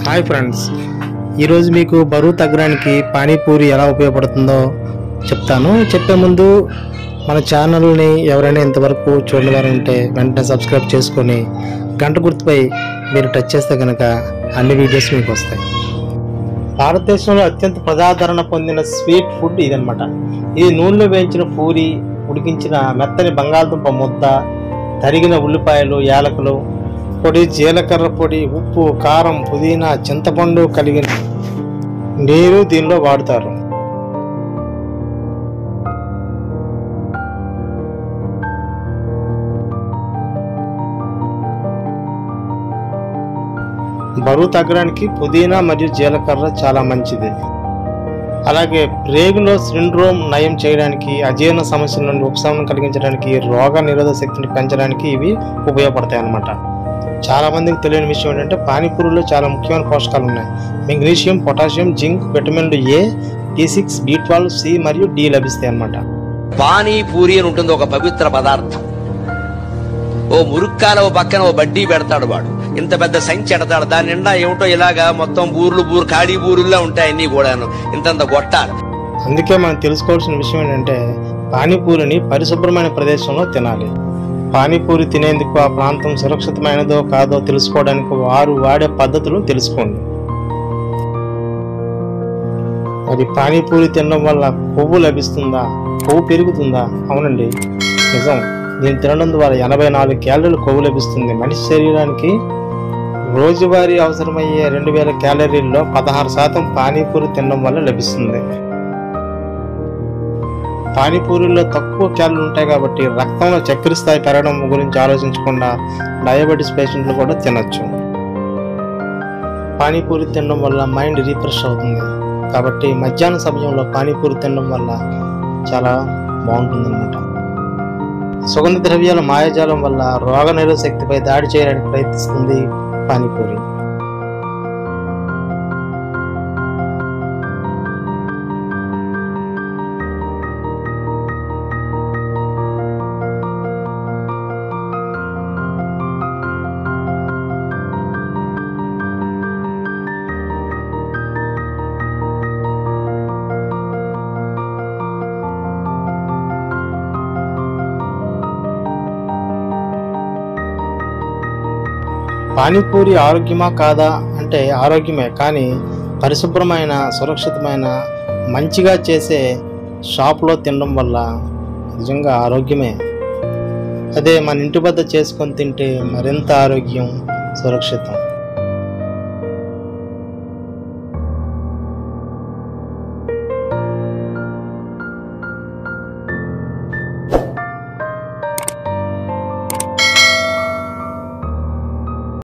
hi friends ఈరోజు మీకు బరువు తగ్గడానికి పానీపూరి ఎలా ఉపయోగపడుతుందో చెప్తాను చెప్పే ముందు మన ఛానల్ని ఎవరైనా ఇంతవరకు చూడని వారు ఉంటే వెంటనే సబ్స్క్రైబ్ చేసుకొని గంట గుర్తుపై మీరు టచ్ చేస్తే కనుక అన్ని వీడియోస్ మీకు వస్తాయి భారతదేశంలో అత్యంత ప్రజాదరణ పొందిన స్వీట్ ఫుడ్ ఇదనమాట ఇది నూనెలో వేయించిన పూరి ఉడికించిన మెత్తని బంగాళదుంప ముద్ద తరిగిన ఉల్లిపాయలు యాలకులు పొడి జీలకర్ర పొడి ఉప్పు కారం పుదీనా చింతపండు కలిగిన నీరు దీనిలో వాడుతారు బరువు తగ్గడానికి పుదీనా మరియు జీలకర్ర చాలా మంచిది అలాగే రేగులో సిండ్రోమ్ నయం చేయడానికి అజీర్ణ సమస్యల నుండి ఉపశమనం కలిగించడానికి రోగ నిరోధక శక్తిని పెంచడానికి ఇవి ఉపయోగపడతాయి అన్నమాట చాలా మందికి తెలియని విషయం ఏంటంటే పానీపూరిలో చాలా ముఖ్యమైన పోషకాలు ఉన్నాయి మెగ్నీషియం పొటాషియం జింక్ విటమిన్లు A D six B twelve C మరియు డి లభిస్తాయి అన్నమాట పానీపూరి అని ఉంటుంది ఒక పవిత్ర పదార్థం ఓ మురుక్కాల ఓ పక్కన ఓ బడ్డీ పెడతాడు వాడు ఇంత పెద్ద సంచి ఎడతాడు దాని నిండా ఏమిటో ఇలాగా మొత్తం బూర్లు బూరు ఖాళీ బూరుల్లా ఉంటాయి అన్ని కూడాను ఇంతంత గొట్టాలు అందుకే మనం తెలుసుకోవాల్సిన విషయం ఏంటంటే పానీపూరిని పరిశుభ్రమైన ప్రదేశంలో తినాలి పానీపూరి తినేందుకు ఆ ప్రాంతం సురక్షితమైనదో కాదో తెలుసుకోవడానికి వారు వాడే పద్ధతులు తెలుసుకోండి మరి పానీపూరి తినడం వల్ల కొవ్వు లభిస్తుందా కొవ్వు పెరుగుతుందా అవునండి నిజం దీన్ని తినడం ద్వారా ఎనభై నాలుగు క్యాలరీలు కొవ్వు లభిస్తుంది మనిషి శరీరానికి రోజువారీ అవసరమయ్యే రెండు వేల క్యాలరీల్లో పదహారు శాతం పానీపూరి తినడం వల్ల లభిస్తుంది పానీపూరిలో తక్కువ క్యాలరీలు ఉంటాయి కాబట్టి రక్తంలో చక్కెర స్థాయి పెరగడం గురించి ఆలోచించకుండా డయాబెటీస్ పేషెంట్లు కూడా తినొచ్చు పానీపూరి తినడం వల్ల మైండ్ రీఫ్రెష్ అవుతుంది కాబట్టి మధ్యాహ్న సమయంలో పానీపూరి తినడం వల్ల చాలా బాగుంటుందన్నమాట సుగంధ ద్రవ్యాల మాయాజాలం వల్ల రోగ నిరోధక శక్తిపై దాడి చేయడానికి ప్రయత్నిస్తుంది పానీపూరి పానీపూరి ఆరోగ్యమా కాదా అంటే ఆరోగ్యమే కానీ పరిశుభ్రమైన సురక్షితమైన మంచిగా చేసే షాప్లో తినడం వల్ల నిజంగా ఆరోగ్యమే అదే మన ఇంటి వద్ద చేసుకొని తింటే మరింత ఆరోగ్యం సురక్షితం